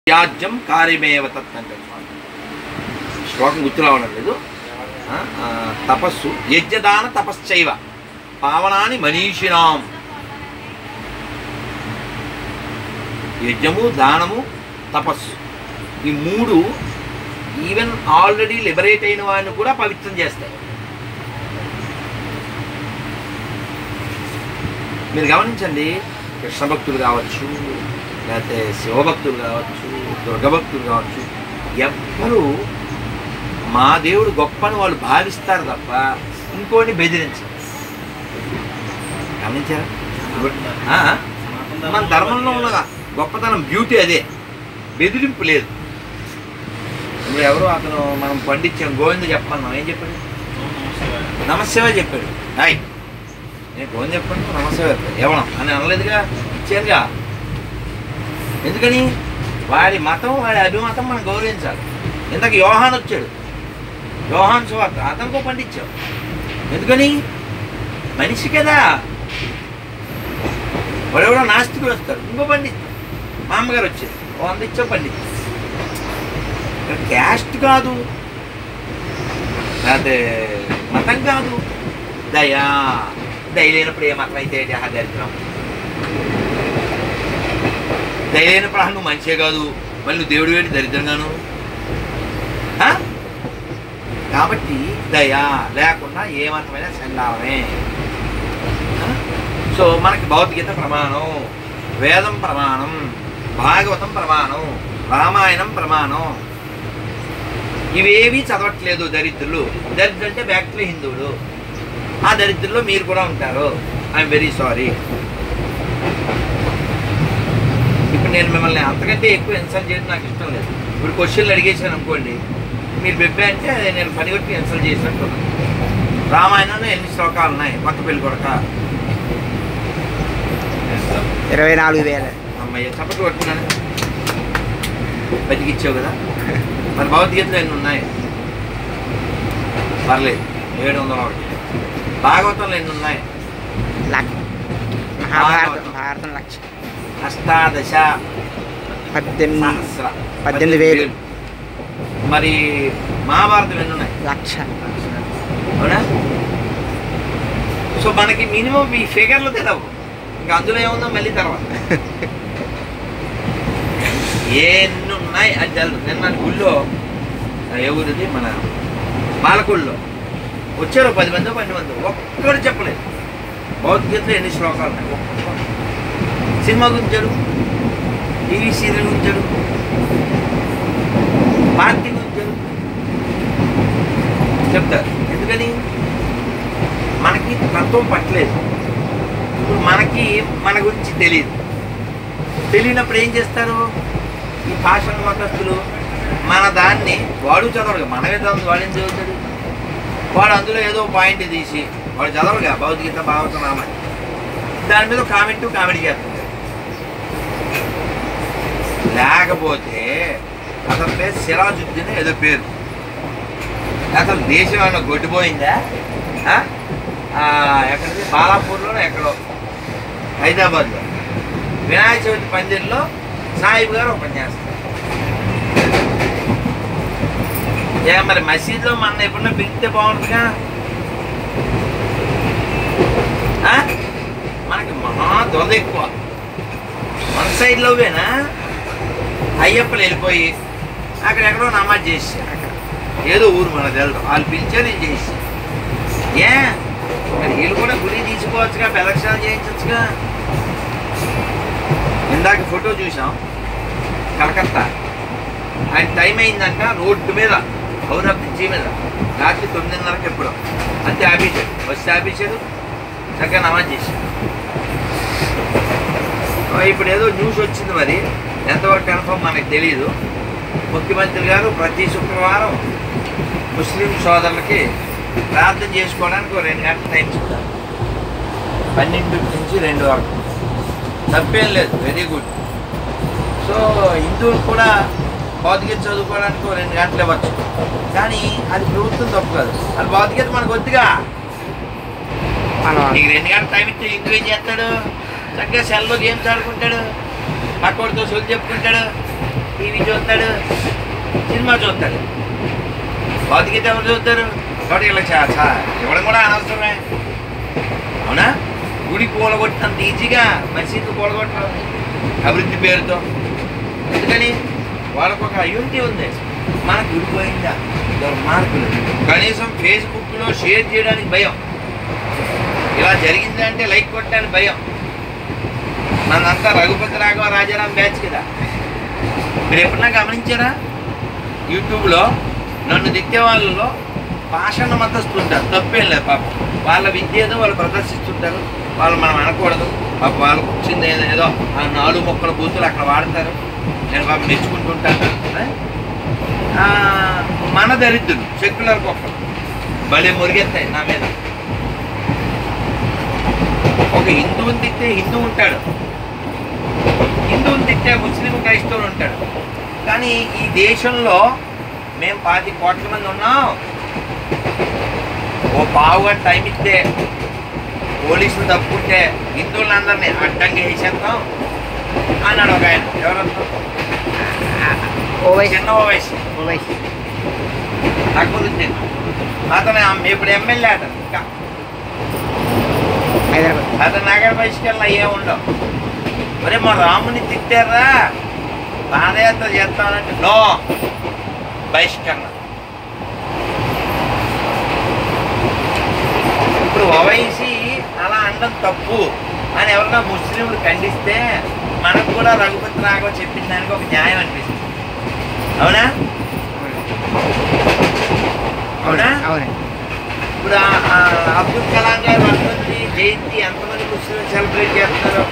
త్యాజ్యం కార్యమేవ తత్ అంటారు స్వామి శ్లోకం గుర్తు రావడం లేదు ఆ, ఆ, తపస్సు యజ్ఞదాన తపశ్చైవ పావనాని మనీషినాం యజ్ఞము దానము తపస్సు ఈ మూడు ఈవెన్ ఆల్రెడీ లిబరేట్ అయిన వాడిని కూడా పవిత్రం చేస్తాయి మీరు గమనించండి కృష్ణ భక్తులు కావచ్చు లేకపోతే శివభక్తులు కావచ్చు దుర్గభక్తులు కావచ్చు ఎవ్వరూ మా దేవుడు గొప్పని వాళ్ళు భావిస్తారు తప్ప ఇంకోటి బెదిరించరు గమనించారా ఆ? మన ధర్మంలో ఉన్న గొప్పతనం బ్యూటీ అదే బెదిరింపు లేదు ఇప్పుడు ఎవరో అతను మనం పండించాం గోవింద చెప్పన్నాం ఏం చెప్పాడు నమస్సేవే చెప్పాడు హాయ్ నేను గోవింద చెప్పండి నమస్సేవే ఏమన్నా అని అనలేదుగా ఇచ్చానుగా ఎందుకని వాడి మతం వాడి అభిమతం మనం గౌరవించాలి ఇంతకు యోహాన్ వచ్చాడు యోహాన్ సువార్త అతనికో పండించాం ఎందుకని మనిషి కదా వాడెవడో నాస్తికుడు వస్తాడు ఇంకో పండిస్తాం మా అమ్మగారు వచ్చారు ఓ వంద ఇచ్చా పండిస్తాం ఇక్కడ క్యాస్ట్ కాదు లేకపోతే మతం కాదు దయా దయ లేనప్పుడు ఏ మతం అయితే ఏంటి? ఆ దరిద్రం దయ లేనప్పుడు అసలు నువ్వు మంచిగా కాదు మళ్ళీ నువ్వు దేవుడు వేడి దరిద్రంగాను ఆ? కాబట్టి దయ లేకుండా ఏ మతమైనా చండాలమే ఆ? సో మనకి భౌతికత ప్రమాణం వేదం ప్రమాణం భాగవతం ప్రమాణం రామాయణం ప్రమాణం ఇవేవి చదవట్లేదు దరిద్రులు దరిద్రులు అంటే బ్యాక్టరీ హిందువులు ఆ దరిద్రుల్లో మీరు కూడా ఉంటారు ఐఎమ్ వెరీ సారీ ఇప్పుడు నేను మిమ్మల్ని అంతకంటే ఎక్కువ ఇన్సల్ట్ చేయడం నాకు ఇష్టం లేదు ఇప్పుడు క్వశ్చన్లు అడిగేసాను అనుకోండి మీరు బెబ్బే అంటే అది నేను పని కొట్టి ఇన్సల్ట్ చేసినట్టు ఉంది. రామాయణంలో ఎన్ని శ్లోకాలు ఉన్నాయి పక్క పెళ్లి కొడక ఇరవై నాలుగు వేల అమ్మయ్య చప్పట్లు కొట్టుకున్నాను బతికిచ్చావు కదా మరి భగవద్గీతలో ఎన్ని ఉన్నాయి పర్లేదు ఏడు వందల ఒకటి భాగవతంలో ఎన్ని ఉన్నాయి లక్ష మహాభారతం భారతం లక్ష అష్టాదశ పద్దెనిమిది సహస్ర పద్దెనిమిది వేలు. మరి మహాభారతం ఎన్ని ఉన్నాయి లక్ష అవునా సో మనకి మినిమం ఈ ఫిగర్లు తెలవు ఇంకా అందులో ఏముందో మళ్ళీ తర్వాత ఎన్ని ఉన్నాయి అది తెలదు నిన్న గుళ్ళో ఆ, ఏ ఊరిది మన పాలకొల్లో వచ్చారు పది మంది పన్నెండు మంది ఒక్కడు చెప్పలేదు భగవద్గీతలో ఎన్ని శ్లోకాలు ఉన్నాయి ఒక్కొక్కడు. సినిమా గురించాడు టీవీ సీరియల్ గురించాడు పార్టీ గురించాడు చెప్తారు ఎందుకని మనకి తత్వం పట్టలేదు ఇప్పుడు మనకి మన గురించి తెలియదు తెలియనప్పుడు ఏం చేస్తారు ఈ భాషణ మతస్థులు మన దాన్ని వాడు చదవడు మనమే చదవదు వాడు ఏం చదువుతాడు వాడు అందులో ఏదో పాయింట్ తీసి వాడు చదవడుగా భౌతికత భావత రామని దాని మీద కామెంట్ కామెడీ చేస్తుంది లేకపోతే అతని పేరు సిరాజుద్దీన్ ఏదో పేరు అసలు దేశం ఏమైనా గొడ్డిపోయిందా ఆ? ఆ, ఎక్కడిది బాలాపూర్లో ఎక్కడో హైదరాబాద్లో వినాయక చవితి పందిర్లో సాహిబ్ గారు ఉపన్యాసం ఏ మరి మసీద్లో మన ఎప్పుడన్నా పిలిస్తే బాగుంటుందిగా ఆ? మనకి మహా దొరద ఎక్కువ మన సైడ్లోవేనా అయ్యప్పలు వెళ్ళిపోయి అక్కడ ఎక్కడో నమాజ్ చేసి ఏదో ఊరు మనకు తెలుదు వాళ్ళు పిలిచారు నేను చేసి ఏ మరి వీళ్ళు కూడా గుడి తీసుకోవచ్చుగా ప్రదక్షిణాలు చేయించవచ్చుగా ఇందాక ఫోటో చూసాం కలకత్తా ఆయన టైం అయిందంట రోడ్డు మీద పౌర బ్రిడ్జి మీద రాత్రి తొమ్మిదిన్నరకి ఎప్పుడో అంతే ఆపేశాడు వచ్చి ఆపేశాడు చక్కగా నమాజ్ చేశాడు ఆ, ఇప్పుడు ఏదో న్యూస్ వచ్చింది మరి ఎంతవరకు కన్ఫర్మ్ మనకు తెలియదు ముఖ్యమంత్రి గారు ప్రతి శుక్రవారం ముస్లిం సోదరులకి ప్రార్థన చేసుకోవడానికి ఒక రెండు గంటల టైం ఇస్తారు పన్నెండు నుంచి రెండు వరకు తప్పేం లేదు వెరీ గుడ్ సో హిందువులు కూడా భౌతికత చదువుకోవడానికి ఒక రెండు గంటలు ఇవ్వచ్చు కానీ అది ప్రభుత్వం తప్పు కాదు అది భౌతికత మనకు వద్దుగా మనం నీకు రెండు గంటల టైం ఇస్తే హిందూ ఏం చేస్తాడు చక్కగా సెల్లో గేమ్స్ ఆడుకుంటాడు పక్కోడితో సొల్లు చెప్పుకుంటాడు టీవీ చూస్తాడు సినిమా చూస్తాడు భౌతికత ఎవరు చూస్తారు కాబట్టి ఇలా చా చా ఇవ్వడం కూడా అనవసరమే అవునా గుడి కూలగొట్టినంత ఈజీగా మసీదు కూలగొట్టడం అభివృద్ధి పేరుతో ఎందుకని వాళ్ళకు ఒక అయ్యుంటి ఉంది మనకు గుడిపోయిందా దుర్మార్గులు కనీసం ఫేస్బుక్లో షేర్ చేయడానికి భయం ఇలా జరిగిందంటే లైక్ కొట్టడానికి భయం మనంతా రఘుపతి రాఘవ రాజారాం బ్యాచ్ కదా మీరు ఎప్పుడన్నా గమనించారా యూట్యూబ్లో నన్ను దిక్కే వాళ్ళలో భాషణ మతస్తుంటారు తప్పేం లేదు పాపం వాళ్ళ విద్య ఏదో వాళ్ళు ప్రదర్శిస్తుంటారు వాళ్ళు మనం అనకూడదు పాప వాళ్ళకు వచ్చింది ఏదో ఏదో ఆ నాలుగు మొక్కల బూతులు అక్కడ వాడతారు నేను పాపం మెచ్చుకుంటుంటాను ఆ, మన దరిద్రులు సెక్యులర్ కుక్కలు భలే మురిగెత్తాయి నా మీద ఒక హిందువుని తిట్టే హిందూ ఉంటాడు హిందువుని తిట్టే ముస్లిం క్రైస్తవులు ఉంటాడు కానీ ఈ దేశంలో మేము పాతి కోట్ల మంది ఉన్నాం ఓ పావు గంట టైం ఇస్తే పోలీసులు తప్పుకుంటే హిందువులందరినీ అడ్డంగా వేసేస్తాం అన్నాడు ఒక ఆయన ఎవరన్నా ఓవైసీ చిన్న వయసు ఓవైసీ అక్బరుద్దీన్ అతను ఇప్పుడు ఎమ్మెల్యే అతను ఇంకా హైదరాబాద్ అతను నగర బహిష్కరణ ఏముండవు మరి మా రాముని తిట్టారా పాదయాత్ర చేస్తానంటే నో బహిష్కరణ ఇప్పుడు ఓవైసీ అలా అనడం తప్పు అని ఎవరన్నా ముస్లింలు ఖండిస్తే మనకు కూడా రఘుపతి రాఘవ చెప్పిన దానికి ఒక న్యాయం అనిపిస్తుంది అవునా అవునా అవునండి ఇప్పుడు ఆ- ఆ అబ్దుల్ కలాం గారు వర్ధంతి జయంతి ఎంతమంది ముస్లిం సెలబ్రేట్ చేస్తున్నారు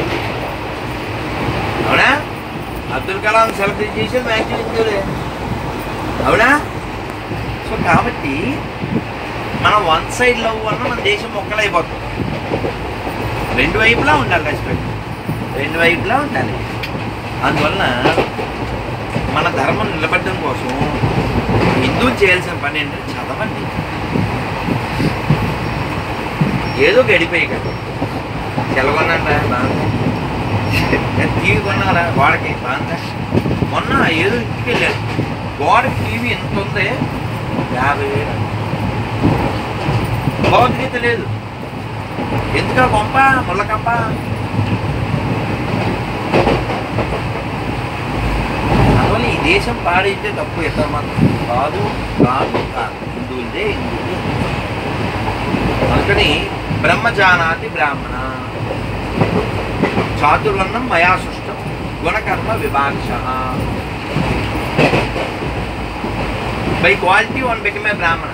అవునా అబ్దుల్ కలాం సెలబ్రేట్ చేసేది మ్యాక్సిమం హిందువులే అవునా సో కాబట్టి మనం వన్ సైడ్ లవ్ వల్ల మన దేశం మొక్కలైపోతుంది రెండు వైపులా ఉండాలి రెస్పెక్ట్ రెండు వైపులా ఉండాలి అందువలన మన ధర్మం నిలబడడం కోసం హిందువులు చేయాల్సిన పని ఏంటంటే చదవండి ఏదో గడిపోయి కదా తెలగొన్నారా బాగుంది నేను టీవీ కొన్నారా గోడకి బాగుందా మొన్న ఏదో ఇంటికి వెళ్ళాను గోడకి టీవీ ఎంత ఉంది యాభై వేలు భౌతికత లేదు ఎందుక కొంప ముళ్ళకంప అందువల్ల ఈ దేశం పాడైతే తప్పు ఎక్కడ మాత్రం కాదు కాదు కాదు హిందువులదే హిందువులదే అందుకని బ్రహ్మజానాతి బ్రాహ్మణ చాతుర్వర్ణం మయా సృష్టం గుణకర్మ విభాక్ష బై క్వాలిటీ వన్ బికమే బ్రాహ్మణ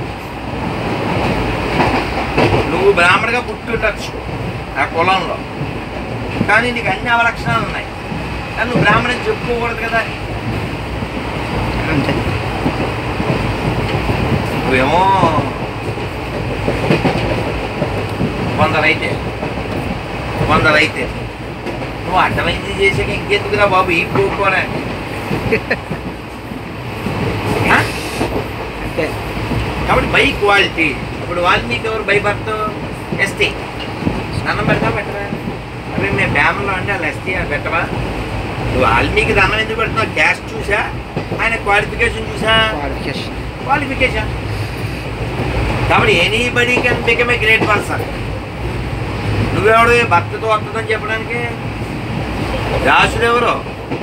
నువ్వు బ్రాహ్మణగా పుట్టుండొచ్చు ఆ కులంలో కానీ నీకు అన్ని అవలక్షణాలు ఉన్నాయి కానీ నువ్వు బ్రాహ్మణని చెప్పుకోకూడదు కదా అంతే నువ్వేమో కొందరైతే కొందరైతే నువ్వు అడ్డమైంది చేసాక ఇంకెందుకురా బాబు ఈ పోకోరా అంతే కాబట్టి బై క్వాలిటీ ఇప్పుడు వాల్మీకి ఎవరు బై బర్త్ ఎస్టీ దండం పెడతా పెట్టరా అవి మేము బ్యామ్లో అంటే వాళ్ళు ఎస్టీ అని పెట్టవా నువ్వు వాల్మీకి దండం ఎందుకు పెడుతున్నావు క్యాస్ట్ చూసా ఆయన క్వాలిఫికేషన్ చూసా క్వాలిఫికేషన్ క్వాలిఫికేషన్ కాబట్టి anybody can become a great person నువ్వెవడు భక్తితో వస్తుందని చెప్పడానికి దాసుడు ఎవరు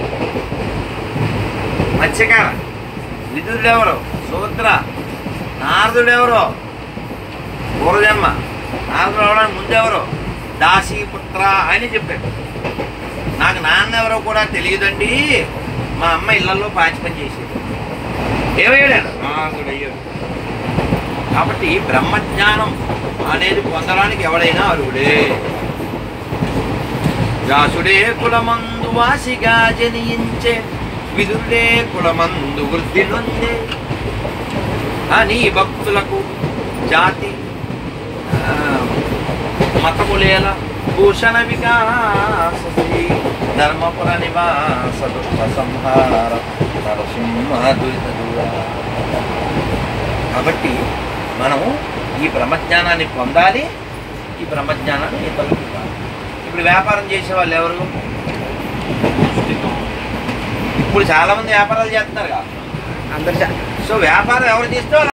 మత్స్యకార విదురుడు ఎవరు సూత్ర నారదుడు ఎవరు పూర్వజన్మ నారదుడు అవడానికి ముందెవరు దాసి పుత్ర అని చెప్పాడు నాకు నాన్న ఎవరో కూడా తెలియదండి మా అమ్మ ఇళ్లలో పాచి పని చేసేది ఏమయ్యాడు నారదుడు అయ్యాడు కాబట్టి బ్రహ్మజ్ఞానం అనేది పొందడానికి ఎవడైనా అర్హుడే వ్యాసుడే కులమందు వాసిగా జనించే విదురుడే కులమందు వృద్ధి నొందే అని భక్తులకు జాతి ఆ, మతములేల భూషణ వికాసీ ధర్మపుర నివాస దుష్ట సంహార నరసింహ దురిత దూర కాబట్టి మనము ఈ బ్రహ్మజ్ఞానాన్ని పొందాలి ఈ బ్రహ్మజ్ఞానాన్ని ఇతరులకు ఇవ్వాలి ఇప్పుడు వ్యాపారం చేసే వాళ్ళు ఎవరు ఇప్పుడు చాలా మంది వ్యాపారాలు చేస్తున్నారు కదా అందరు చా- సో వ్యాపారం ఎవరు చేస్తే వాళ్ళు